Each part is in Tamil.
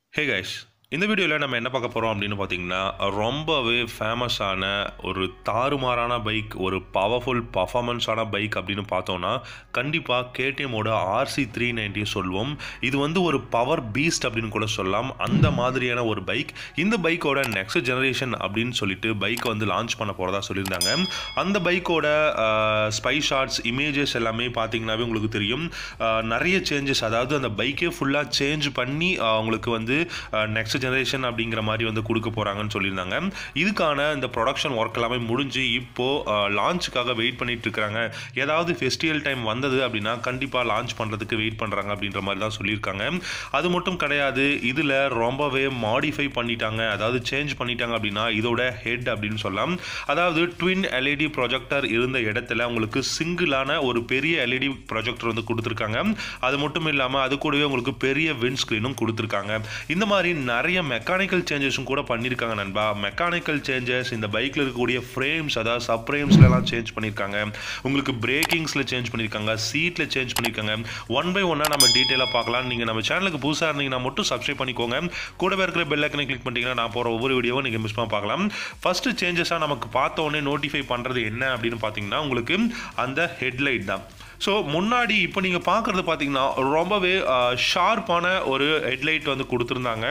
ஹே கைஸ் இந்த வீடியோவில் நம்ம என்ன பார்க்க போகிறோம் அப்படின்னு பார்த்தீங்கன்னா ரொம்பவே ஃபேமஸான ஒரு தாறுமாறான பைக் ஒரு பவர்ஃபுல் பர்ஃபார்மன்ஸான பைக் அப்படின்னு பார்த்தோம்னா கண்டிப்பாக கேடிஎம்மோட ஆர்சி த்ரீ நைன்ட்டி சொல்வோம் இது வந்து ஒரு பவர் பீஸ்ட் அப்படின்னு கூட சொல்லலாம் அந்த மாதிரியான ஒரு பைக் இந்த பைக்கோட நெக்ஸ்ட் ஜெனரேஷன் அப்படின்னு சொல்லிட்டு பைக் வந்து லான்ச் பண்ண போகிறதா சொல்லியிருந்தாங்க அந்த பைக்கோட ஸ்பை ஷாட்ஸ் இமேஜஸ் எல்லாமே பார்த்தீங்கன்னாவே உங்களுக்கு தெரியும் அஹ், நிறைய சேஞ்சஸ் அதாவது அந்த பைக்கே ஃபுல்லாக சேஞ்ச் பண்ணி அஹ், உங்களுக்கு வந்து நெக்ஸ்ட் ஜெனரேஷன் அப்படிங்கிற மாதிரி வந்து கொடுக்க போகிறாங்கன்னு சொல்லியிருந்தாங்க இதுக்கான இந்த ப்ரொடக்ஷன் ஒர்க் எல்லாமே முடிஞ்சு இப்போது லான்ச்சுக்காக வெயிட் பண்ணிட்டு இருக்காங்க ஏதாவது ஃபெஸ்டிவல் டைம் வந்தது அப்படின்னா கண்டிப்பாக லான்ச் பண்ணுறதுக்கு வெயிட் பண்ணுறாங்க அப்படின்ற மாதிரி தான் சொல்லியிருக்காங்க அது மட்டும் கிடையாது இதில் ரொம்பவே மாடிஃபை பண்ணிட்டாங்க அதாவது சேஞ்ச் பண்ணிட்டாங்க அப்படின்னா இதோட ஹெட் அப்படின்னு சொல்லலாம் அதாவது ட்வின் எல்இடி ப்ரொஜெக்டர் இருந்த இடத்துல உங்களுக்கு சிங்கிளான ஒரு பெரிய எல்இடி ப்ரொஜெக்டர் வந்து கொடுத்துருக்காங்க அது மட்டும் இல்லாமல் அது கூடவே உங்களுக்கு பெரிய விண்ட் ஸ்க்ரீனும் கொடுத்துருக்காங்க இந்த மாதிரி நிறைய மெக்கானிக்கல் சேஞ்சஸும் கூட பண்ணியிருக்காங்க நண்பா மெக்கானிக்கல் சேஞ்சஸ் இந்த பைக்கில் இருக்கக்கூடிய ஃப்ரேம்ஸ் அதாவது சப் ஃப்ரேம்ஸ்லாம் சேஞ்ச் பண்ணியிருக்காங்க உங்களுக்கு பிரேக்கிங்ஸில் சேஞ்ச் பண்ணியிருக்காங்க சீட்டில் சேஞ்ச் பண்ணியிருக்காங்க ஒன் பை ஒன்னாக நம்ம டீட்டெயிலாக பார்க்கலாம் நீங்கள் நம்ம சேனலுக்கு புதுசாக இருந்தீங்கன்னா மட்டும் சப்ஸ்கிரைப் பண்ணிக்கோங்க கூடவே இருக்கிற பெல் ஐக்கனை கிளிக் பண்ணிட்டீங்கன்னா நான் போகிற ஒவ்வொரு வீடியோவும் நீங்கள் மிஸ் பண்ண பார்க்கலாம் ஃபஸ்ட்டு சேஞ்சஸாக நமக்கு பார்த்த உடனே நோட்டிஃபை பண்ணுறது என்ன அப்படின்னு பார்த்தீங்கன்னா உங்களுக்கு அந்த ஹெட்லைட் தான் ஸோ முன்னாடி இப்போ நீங்கள் பார்க்குறது பார்த்தீங்கன்னா ரொம்பவே ஷார்ப்பான ஒரு ஹெட்லைட் வந்து கொடுத்துருந்தாங்க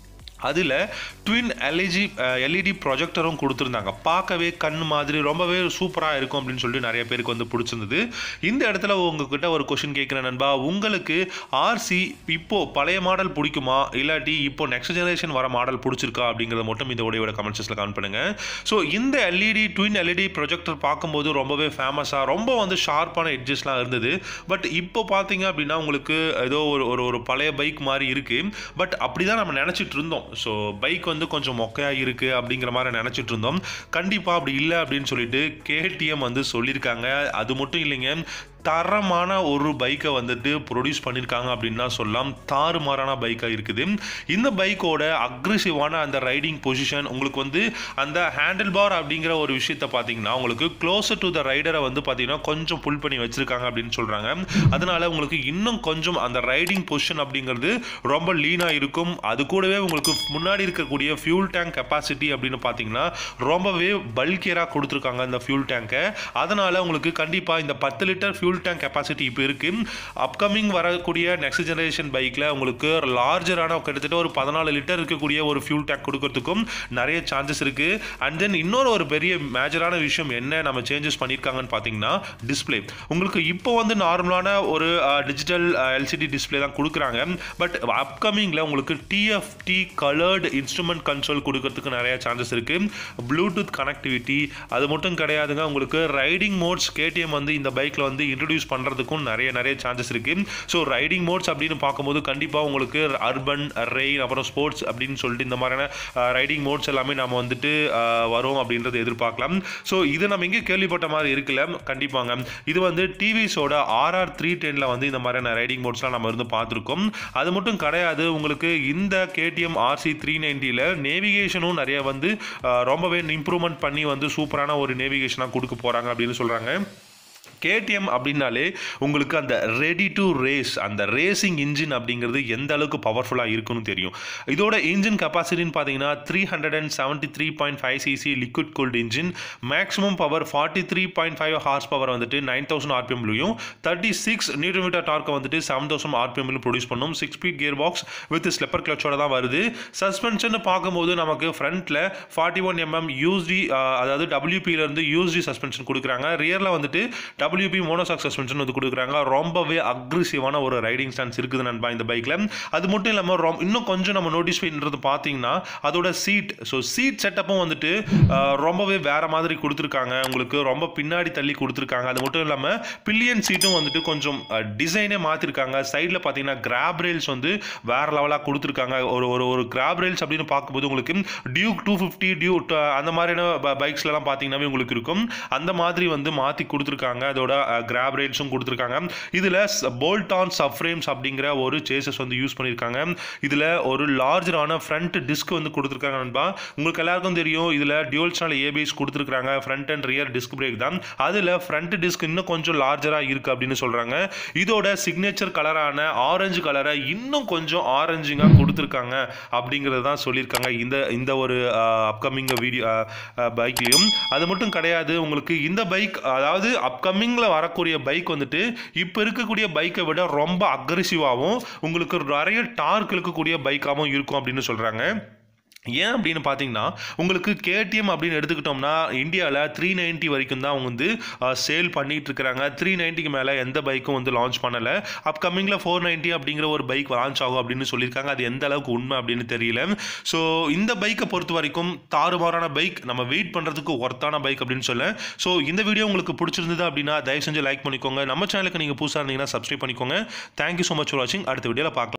அதில் ட்வின் எல்இஜி எல்இடி ப்ரொஜெக்டரும் கொடுத்துருந்தாங்க பார்க்கவே கண் மாதிரி ரொம்பவே சூப்பராக இருக்கும் அப்படின்னு சொல்லிட்டு நிறைய பேருக்கு வந்து பிடிச்சிருந்தது இந்த இடத்துல உங்ககிட்ட ஒரு கொஷின் கேட்குறேன் நண்பா உங்களுக்கு ஆர்சி இப்போ பழைய மாடல் பிடிக்குமா இல்லாட்டி இப்போ நெக்ஸ்ட் ஜெனரேஷன் வர மாடல் பிடிச்சிருக்கா அப்படிங்கிறத மட்டும் இந்த உடையோட கமெண்ட் செக்ஷனில் கமெண்ட் பண்ணுங்க ஸோ இந்த எல்இடி ட்வின் எல்இடி ப்ரொஜெக்டர் பார்க்கும்போது ரொம்பவே ஃபேமஸாக ரொம்ப வந்து ஷார்ப்பான எட்ஜஸ்லாம் இருந்தது பட் இப்போ பார்த்தீங்க அப்படின்னா உங்களுக்கு ஏதோ ஒரு ஒரு ஒரு பழைய பைக் மாதிரி இருக்குது பட் அப்படி தான் நம்ம நினச்சிட்டு இருந்தோம் ஸோ பைக் வந்து கொஞ்சம் மொக்கையாக இருக்குது அப்படிங்கிற மாதிரி நினச்சிட்டு இருந்தோம் கண்டிப்பாக அப்படி இல்லை அப்படின்னு சொல்லிட்டு கேடிஎம் வந்து சொல்லியிருக்காங்க அது மட்டும் இல்லைங்க தரமான ஒரு பைக்கை வந்துட்டு ப்ரொடியூஸ் பண்ணியிருக்காங்க அப்படின்னா சொல்லலாம் தாறுமாறான பைக்காக இருக்குது இந்த பைக்கோட அக்ரெசிவான அந்த ரைடிங் பொசிஷன் உங்களுக்கு வந்து அந்த ஹேண்டில் பார் அப்படிங்கிற ஒரு விஷயத்தை பார்த்தீங்கன்னா உங்களுக்கு க்ளோசர் டு த ரைடரை வந்து பார்த்தீங்கன்னா கொஞ்சம் புல் பண்ணி வச்சிருக்காங்க அப்படின்னு சொல்கிறாங்க அதனால உங்களுக்கு இன்னும் கொஞ்சம் அந்த ரைடிங் பொசிஷன் அப்படிங்கிறது ரொம்ப லீனாக இருக்கும் அது கூடவே உங்களுக்கு முன்னாடி இருக்கக்கூடிய ஃபியூல் டேங்க் கெப்பாசிட்டி அப்படின்னு பார்த்தீங்கன்னா ரொம்பவே பல்கியராக கொடுத்துருக்காங்க இந்த ஃபியூல் டேங்கை அதனால் உங்களுக்கு கண்டிப்பாக இந்த பத்து லிட்டர் ஃபியூல் டேங்க் கெப்பாசிட்டி இப்போ இருக்குது அப்கமிங் வரக்கூடிய நெக்ஸ்ட் ஜெனரேஷன் பைக்கில் உங்களுக்கு லார்ஜரான கிட்டத்தட்ட ஒரு பதினாலு லிட்டர் இருக்கக்கூடிய ஒரு ஃபியூல் டேங்க் கொடுக்கறதுக்கும் நிறைய சான்சஸ் இருக்குது அண்ட் தென் இன்னொரு ஒரு பெரிய மேஜரான விஷயம் என்ன நம்ம சேஞ்சஸ் பண்ணியிருக்காங்கன்னு பார்த்தீங்கன்னா டிஸ்பிளே உங்களுக்கு இப்போ வந்து நார்மலான ஒரு டிஜிட்டல் எல்சிடி டிஸ்பிளே தான் கொடுக்குறாங்க பட் அப்கமிங்கில் உங்களுக்கு டிஎஃப்டி கலர்டு இன்ஸ்ட்ருமெண்ட் கன்சோல் கொடுக்கறதுக்கு நிறைய சான்சஸ் இருக்குது ப்ளூடூத் கனெக்டிவிட்டி அது மட்டும் கிடையாதுங்க உங்களுக்கு ரைடிங் மோட்ஸ் கேடிஎம் வந்து இந்த பைக்கில் வந்து இன்ட்ரடியூஸ் பண்ணுறதுக்கும் நிறைய நிறைய சான்சஸ் இருக்குது ஸோ ரைடிங் மோட்ஸ் அப்படின்னு பார்க்கும்போது கண்டிப்பாக உங்களுக்கு அர்பன் ரெயின் அப்புறம் ஸ்போர்ட்ஸ் அப்படின்னு சொல்லிட்டு இந்த மாதிரியான ரைடிங் மோட்ஸ் எல்லாமே நம்ம வந்துட்டு அஹ், வரும் அப்படின்றத எதிர்பார்க்கலாம் ஸோ இது நம்ம எங்கே கேள்விப்பட்ட மாதிரி இருக்குல்ல கண்டிப்பாங்க இது வந்து டிவிஸோட ஆர்ஆர் த்ரீ டெனில் வந்து இந்த மாதிரியான ரைடிங் மோட்ஸ்லாம் நம்ம இருந்து பார்த்துருக்கோம் அது மட்டும் கிடையாது உங்களுக்கு இந்த கேடிஎம் ஆர்சி த்ரீ நைன்ட்டியில் நேவிகேஷனும் நிறைய வந்து அஹ், ரொம்பவே இம்ப்ரூவ்மெண்ட் பண்ணி வந்து சூப்பரான ஒரு நேவிகேஷனாக கொடுக்க போகிறாங்க அப்படின்னு சொல்கிறாங்க கேடிஎம் அப்படின்னாலே உங்களுக்கு அந்த ரெடி டு ரேஸ் அந்த ரேசிங் இன்ஜின் அப்படிங்கிறது எந்த அளவுக்கு பவர்ஃபுல்லாக இருக்குன்னு தெரியும் இதோட இன்ஜின் கெப்பாசிட்டின்னு பார்த்தீங்கன்னா three hundred and seventy three point five CC liquid cooled engine maximum power forty three point five horsepower வந்துட்டு நைன் தௌசண்ட் ஆர்பிஎம்லையும் தேர்ட்டி சிக்ஸ் நியூட்ரன் மீட்டர் டார்க்கை வந்துட்டு செவன் தௌசண்ட் ஆர்பிஎம்லையும் ப்ரொடியூஸ் பண்ணும் six speed gearbox with slipper கிளச்சோட தான் வருது சஸ்பென்ஷன் பார்க்கும்போது நமக்கு ஃப்ரண்ட்டில் ஃபார்ட்டி ஒன் எம்எம் யூஸ்டி அதாவது டபிள்யூபியிலேருந்து யூஸ்டி சஸ்பென்ஷன் கொடுக்குறாங்க ரியரில் வந்துட்டு டபிள்யூபி மோனோசாக் சஸ்பென்ஷன் வந்து கொடுக்குறாங்க ரொம்பவே அக்ரெசிவான ஒரு ரைடிங் ஸ்டான்ஸ் இருக்குது நண்பா இந்த பைக்கில் அது மட்டும் இல்லாமல் ரொம்ப இன்னும் கொஞ்சம் நம்ம நோட்டீஸ் பண்ணுறது பார்த்தீங்கன்னா அதோட சீட் ஸோ சீட் செட்டப்பும் வந்துட்டு அஹ், ரொம்பவே வேற மாதிரி கொடுத்துருக்காங்க உங்களுக்கு ரொம்ப பின்னாடி தள்ளி கொடுத்துருக்காங்க அது மட்டும் இல்லாமல் பில்லியன் சீட்டும் வந்துட்டு கொஞ்சம் டிசைனே மாற்றிருக்காங்க சைடில் பார்த்தீங்கன்னா கிராப் ரேல்ஸ் வந்து வேற லெவலாக கொடுத்துருக்காங்க ஒரு ஒரு ஒரு கிராப் ரேல்ஸ் அப்படின்னு பார்க்கும்போது உங்களுக்கு டியூக் டூ ஃபிஃப்டி டியூ அந்த மாதிரியான பைக்ஸ்லாம் பார்த்தீங்கன்னாவே உங்களுக்கு இருக்கும் அந்த மாதிரி வந்து மாற்றி கொடுத்துருக்காங்க அது அதோட கிராப் ரேட்ஸும் கொடுத்துருக்காங்க இதில் போல்ட் ஆன் சப்ஃப்ரேம்ஸ் அப்படிங்கிற ஒரு சேசஸ் வந்து யூஸ் பண்ணியிருக்காங்க இதில் ஒரு லார்ஜரான ஃப்ரண்ட் டிஸ்க் வந்து கொடுத்துருக்காங்க நண்பா உங்களுக்கு எல்லாருக்கும் தெரியும் இதில் டியூல் சேனல் ஏபிஎஸ் கொடுத்துருக்காங்க front and rear disc brake தான் அதில் ஃப்ரண்ட் டிஸ்க் இன்னும் கொஞ்சம் லார்ஜராக இருக்குது அப்படின்னு சொல்கிறாங்க இதோட சிக்னேச்சர் கலரான ஆரஞ்சு கலரை இன்னும் கொஞ்சம் ஆரஞ்சிங்காக கொடுத்துருக்காங்க அப்படிங்கிறது தான் சொல்லியிருக்காங்க இந்த இந்த ஒரு அப்கமிங் வீடியோ பைக்லையும் அது மட்டும் கிடையாது உங்களுக்கு இந்த பைக் அதாவது அப்கமிங்கில் வரக்கூடிய பைக் வந்துட்டு இப்போ இருக்கக்கூடிய பைக்கை விட ரொம்ப அக்ரெசிவாகவும் உங்களுக்கு நிறைய டார்க் இருக்கக்கூடிய பைக்காகவும் இருக்கும் அப்படின்னு சொல்கிறாங்க ஏன் அப்படின்னு பார்த்தீங்கன்னா உங்களுக்கு கேடிஎம் அப்படின்னு எடுத்துக்கிட்டோம்னா இந்தியாவில் த்ரீ நைன்ட்டி வரைக்கும் தான் அவங்க வந்து சேல் பண்ணிட்டு இருக்கிறாங்க த்ரீ நைன்ட்டிக்கு மேலே எந்த பைக்கும் வந்து லான்ச் பண்ணலை அப்கமிங்கில் ஃபோர் நைன்ட்டி அப்படிங்கிற ஒரு பைக் லான்ச் ஆகும் அப்படின்னு சொல்லியிருக்காங்க அது எந்த அளவுக்கு உண்மை அப்படின்னு தெரியல ஸோ இந்த பைக்கை பொறுத்த வரைக்கும் தாறுமாறான பைக் நம்ம வெயிட் பண்ணுறதுக்கு ஒர்த்தான பைக் அப்படின்னு சொல்ல ஸோ இந்த வீடியோ உங்களுக்கு பிடிச்சிருந்தது அப்படின்னா தயவு செஞ்சு லைக் பண்ணிக்கோங்க நம்ம சேனலுக்கு நீங்கள் புதுசாக இருந்தீங்கன்னா சப்ஸ்கிரைப் பண்ணிக்கோங்க தேங்க்யூ ஸோ மச் ஃபார் வாட்சிங் அடுத்த வீடியோவில் பார்க்கலாம்